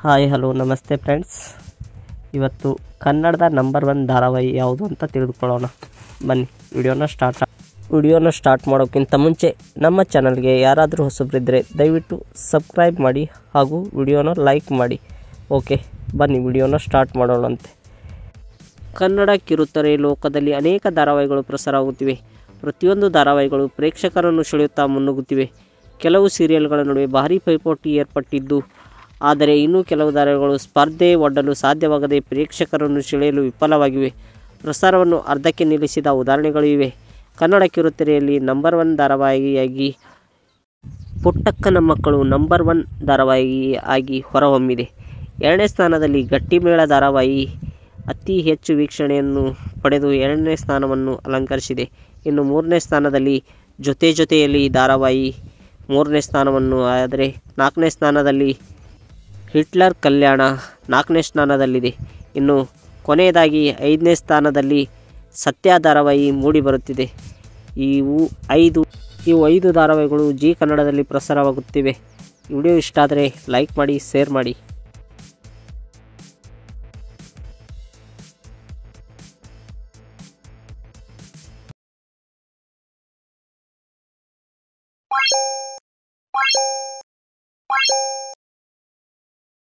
Hi hello ನಮಸ್ತೆ friends ಇವತ್ತು ಕನ್ನಡದ ನಂಬರ್ ಒನ್ ಧಾರಾವಾಹಿ ಯಾವುದು ಅಂತ ತಿಳಿದುಕೊಳ್ಳೋಣ ಬನ್ನಿ ವಿಡಿಯೋನ ಸ್ಟಾರ್ಟ್ ವಿಡಿಯೋನ ಸ್ಟಾರ್ಟ್ ಮಾಡೋಕ್ಕಿಂತ ಮುಂಚೆ ನಮ್ಮ ಚಾನಲ್ಗೆ ಯಾರಾದರೂ ಹೊಸಬರಿದ್ದರೆ ದಯವಿಟ್ಟು ಸಬ್ಸ್ಕ್ರೈಬ್ ಮಾಡಿ ಹಾಗೂ ವಿಡಿಯೋನ ಲೈಕ್ ಮಾಡಿ ಓಕೆ ಬನ್ನಿ ವಿಡಿಯೋನ ಸ್ಟಾರ್ಟ್ ಮಾಡೋಣಂತೆ ಕನ್ನಡ ಕಿರುತೆರೆ ಲೋಕದಲ್ಲಿ ಅನೇಕ ಧಾರಾವಾಹಿಗಳು ಪ್ರಸಾರವಾಗುತ್ತಿವೆ ಪ್ರತಿಯೊಂದು ಧಾರಾವಾಹಿಗಳು ಪ್ರೇಕ್ಷಕರನ್ನು ಸೆಳೆಯುತ್ತಾ ಮುನ್ನುಗ್ಗುತ್ತಿವೆ ಕೆಲವು ಸೀರಿಯಲ್ಗಳ ನಡುವೆ ಭಾರೀ ಪೈಪೋಟಿ ಏರ್ಪಟ್ಟಿದ್ದು ಆದರೆ ಇನ್ನೂ ಕೆಲವು ಧಾರಾವಾಹಿಗಳು ಸ್ಪರ್ಧೆ ಒಡ್ಡಲು ಸಾಧ್ಯವಾಗದೆ ಪ್ರೇಕ್ಷಕರನ್ನು ಸೆಳೆಯಲು ವಿಫಲವಾಗಿವೆ ಪ್ರಸಾರವನ್ನು ಅರ್ಧಕ್ಕೆ ನಿಲ್ಲಿಸಿದ ಉದಾಹರಣೆಗಳು ಇವೆ ಕನ್ನಡ ಕಿರುತೆರೆಯಲ್ಲಿ ನಂಬರ್ ಒನ್ ಧಾರಾವಾಹಿಯಾಗಿ ಪುಟ್ಟಕ್ಕನ ಮಕ್ಕಳು ನಂಬರ್ ಒನ್ ಧಾರಾವಾಹಿ ಆಗಿ ಹೊರಹೊಮ್ಮಿದೆ ಎರಡನೇ ಸ್ಥಾನದಲ್ಲಿ ಗಟ್ಟಿಮೇಳ ಧಾರಾವಾಹಿ ಅತಿ ಹೆಚ್ಚು ವೀಕ್ಷಣೆಯನ್ನು ಪಡೆದು ಎರಡನೇ ಸ್ಥಾನವನ್ನು ಅಲಂಕರಿಸಿದೆ ಇನ್ನು ಮೂರನೇ ಸ್ಥಾನದಲ್ಲಿ ಜೊತೆ ಜೊತೆಯಲ್ಲಿ ಧಾರಾವಾಹಿ ಮೂರನೇ ಸ್ಥಾನವನ್ನು ಆದರೆ ನಾಲ್ಕನೇ ಸ್ಥಾನದಲ್ಲಿ ಹಿಟ್ಲರ್ ಕಲ್ಯಾಣ ನಾಲ್ಕನೇ ಸ್ಥಾನದಲ್ಲಿದೆ ಇನ್ನು ಕೊನೆಯದಾಗಿ ಐದನೇ ಸ್ಥಾನದಲ್ಲಿ ಸತ್ಯ ಧಾರಾವಾಹಿ ಮೂಡಿಬರುತ್ತಿದೆ ಇವು ಐದು ಇವು ಐದು ಧಾರಾವಾಹಿಗಳು ಜಿ ಕನ್ನಡದಲ್ಲಿ ಪ್ರಸಾರವಾಗುತ್ತಿವೆ ವಿಡಿಯೋ ಇಷ್ಟ ಆದರೆ ಲೈಕ್ ಮಾಡಿ ಶೇರ್ ಮಾಡಿ Thank you.